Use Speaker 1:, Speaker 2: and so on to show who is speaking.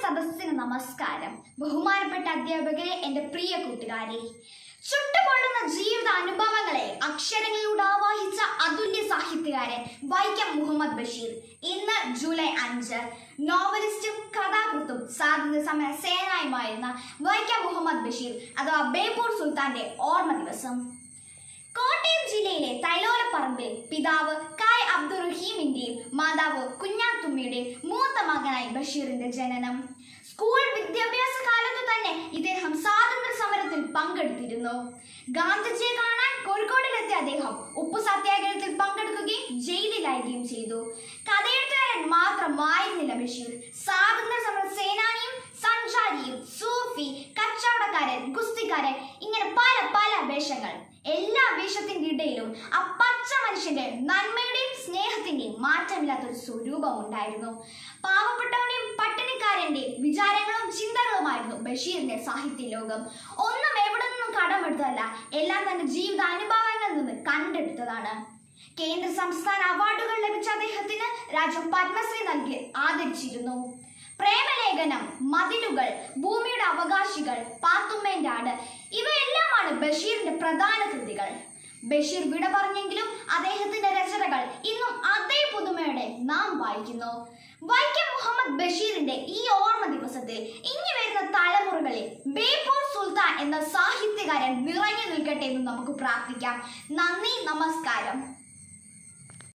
Speaker 1: സദസ്സിന് നമസ്കാരം ബഹുമാനപ്പെട്ട അധ്യാപകരെ എൻ്റെ പ്രിയ കൂട്ടുകാരെ ചുട്ടുപൊള്ളുന്ന ജീവിത അനുഭവങ്ങളെ അക്ഷരങ്ങളിലൂടെ ആവാഹിച്ച അതുല്യ സാഹിത്യകാരൻ വൈക്കം മുഹമ്മദ് ബഷീർ ഇന്ന് ജൂലൈ അഞ്ച് നോവലിസ്റ്റും കഥാകൃത്തും സ്വാതന്ത്ര്യ സമര സേനായുമായിരുന്ന വൈക്കം മുഹമ്മദ് ബഷീർ അഥവാ ബേപ്പൂർ സുൽത്താന്റെ ഓർമ്മ ദിവസം കോട്ടയം ജില്ലയിലെ തൈലോലപ്പറമ്പിൽ പിതാവ് കായ് അബ്ദുൾ റഹീമിന്റെയും മാതാവ് കുഞ്ഞാത്തുമ്മയുടെയും മൂത്ത മകനായി ബഷീറിന്റെ ജനനം സ്കൂൾ വിദ്യാഭ്യാസ കാലത്തു തന്നെ ഇദ്ദേഹം സ്വാതന്ത്ര്യ സമരത്തിൽ പങ്കെടുത്തിരുന്നു ഗാന്ധിജിയെ കാണാൻ കോഴിക്കോടിലെത്തിയ അദ്ദേഹം ഉപ്പു സത്യാഗ്രഹത്തിൽ പങ്കെടുക്കുകയും ജയിലിലാവുകയും ചെയ്തു കഥയെഴുത്തുകാരൻ മാത്രമായിരുന്നില്ല ബഷീർ സ്വാതന്ത്ര്യ സമര സേനാനിയും സഞ്ചാരിയും സൂഫി കച്ചവടക്കാരൻ ഗുസ്തിക്കാരൻ ഇങ്ങനെ പല പല വേഷങ്ങൾ എല്ലാ വേഷത്തിന്റെ ഇടയിലും ആ പച്ച മനുഷ്യന്റെ നന്മയുടെയും സ്നേഹത്തിന്റെയും മാറ്റമില്ലാത്തൊരു സ്വരൂപം ഉണ്ടായിരുന്നു പാവപ്പെട്ടവന്റെയും പട്ടിണിക്കാരന്റെയും വിചാരങ്ങളും ചിന്തകളുമായിരുന്നു ബഷീറിന്റെ സാഹിത്യ ലോകം ഒന്നും എവിടെ നിന്നും കടമെടുത്തതല്ല എല്ലാം തന്റെ ജീവിത അനുഭവങ്ങളിൽ നിന്ന് കണ്ടെടുത്തതാണ് കേന്ദ്ര സംസ്ഥാന അവാർഡുകൾ ലഭിച്ച അദ്ദേഹത്തിന് രാജ്യം പത്മശ്രീ നൽകി ആദരിച്ചിരുന്നു പ്രേമലേഖനം മതിലുകൾ ഭൂമിയുടെ അവകാശികൾ പാത്തുമ്മേന്റെ ആട് ഇവയെല്ലാമാണ് ബഷീറിന്റെ പ്രധാന കൃതികൾ ബഷീർ വിട പറഞ്ഞെങ്കിലും അദ്ദേഹത്തിന്റെ രചനകൾ ഇന്നും അതേ പുതുമയോടെ നാം വായിക്കുന്നു വൈക്കം മുഹമ്മദ് ബഷീറിന്റെ ഈ ഓർമ്മ ദിവസത്തിൽ ഇനി വരുന്ന തലമുറകളിൽ ബേപ്പൂർ സുൽത്താൻ എന്ന സാഹിത്യകാരൻ നിറഞ്ഞു നിൽക്കട്ടെ എന്ന് നമുക്ക് പ്രാർത്ഥിക്കാം നന്ദി നമസ്കാരം